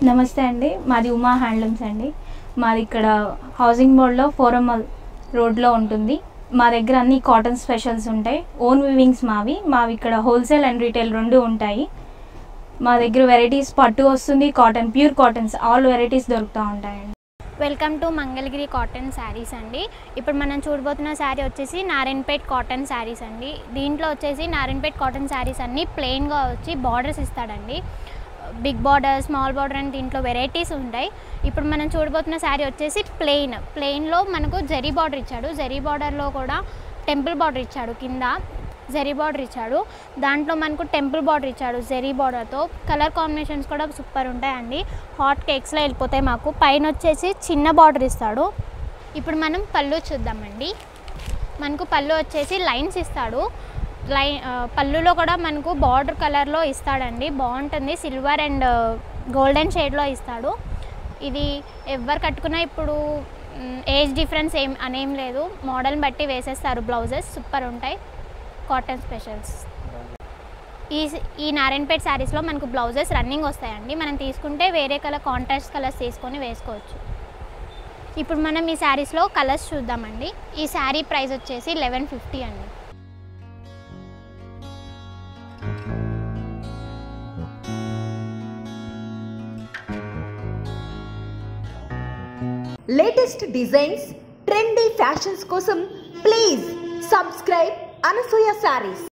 నమస్తే అండి మాది ఉమా హ్యాండ్లూమ్స్ అండి మాది ఇక్కడ హౌసింగ్ బోర్డ్లో ఫోరమల్ రోడ్లో ఉంటుంది మా దగ్గర అన్ని కాటన్ స్పెషల్స్ ఉంటాయి ఓన్ వివింగ్స్ మావి మావి ఇక్కడ హోల్సేల్ అండ్ రీటైల్ రెండు ఉంటాయి మా దగ్గర వెరైటీస్ పట్టు వస్తుంది cotton pure cottons all varieties దొరుకుతూ ఉంటాయండి welcome to Mangalagiri cotton sarees అండి ఇప్పుడు మనం చూడబోతున్న శారీ వచ్చేసి నారాయణపేట్ కాటన్ శారీస్ అండి దీంట్లో వచ్చేసి నారాయణపేట్ కాటన్ శారీస్ అన్నీ ప్లెయిన్గా వచ్చి బార్డర్స్ ఇస్తాడండి బిగ్ బార్డర్ స్మాల్ బార్డర్ అని దీంట్లో వెరైటీస్ ఉంటాయి ఇప్పుడు మనం చూడబోతున్న శారీ వచ్చేసి ప్లెయిన్ ప్లెయిన్లో మనకు జరీ బార్డర్ ఇచ్చాడు జరీ బార్డర్లో కూడా టెంపుల్ బార్డర్ ఇచ్చాడు కింద జరీ బార్డర్ ఇచ్చాడు దాంట్లో మనకు టెంపుల్ బార్డర్ ఇచ్చాడు జరీ బార్డర్తో కలర్ కాంబినేషన్స్ కూడా సూపర్ ఉంటాయండి హాట్ కేక్స్లో వెళ్ళిపోతాయి మాకు పైన వచ్చేసి చిన్న బార్డర్ ఇస్తాడు ఇప్పుడు మనం పళ్ళు చూద్దామండి మనకు పళ్ళు వచ్చేసి లైన్స్ ఇస్తాడు లై ఆ, పళ్ళులో కూడా మనకు బార్డర్ కలర్లో ఇస్తాడండి బాగుంటుంది సిల్వర్ అండ్ గోల్డెన్ షేడ్లో ఇస్తాడు ఇది ఎవరు కట్టుకున్నా ఇప్పుడు మ్, ఏజ్ డిఫరెన్స్ ఏం అనేం లేదు మోడల్ని బట్టి వేసేస్తారు బ్లౌజెస్ సూపర్ ఉంటాయి కాటన్ స్పెషల్స్ ఈ ఈ నారాయణపేట్ శారీస్లో మనకు బ్లౌజెస్ రన్నింగ్ వస్తాయండి మనం తీసుకుంటే వేరే కలర్ కాంట్రాస్ట్ కలర్స్ తీసుకొని వేసుకోవచ్చు ఇప్పుడు మనం ఈ శారీస్లో కలర్స్ చూద్దామండి ఈ శారీ ప్రైస్ వచ్చేసి లెవెన్ ఫిఫ్టీ అండి లేటెస్ట్ డిజైన్స్ ట్రెండీ ఫ్యాషన్స్ కోసం ప్లీజ్ సబ్స్క్రైబ్ అనసూయ శారీస్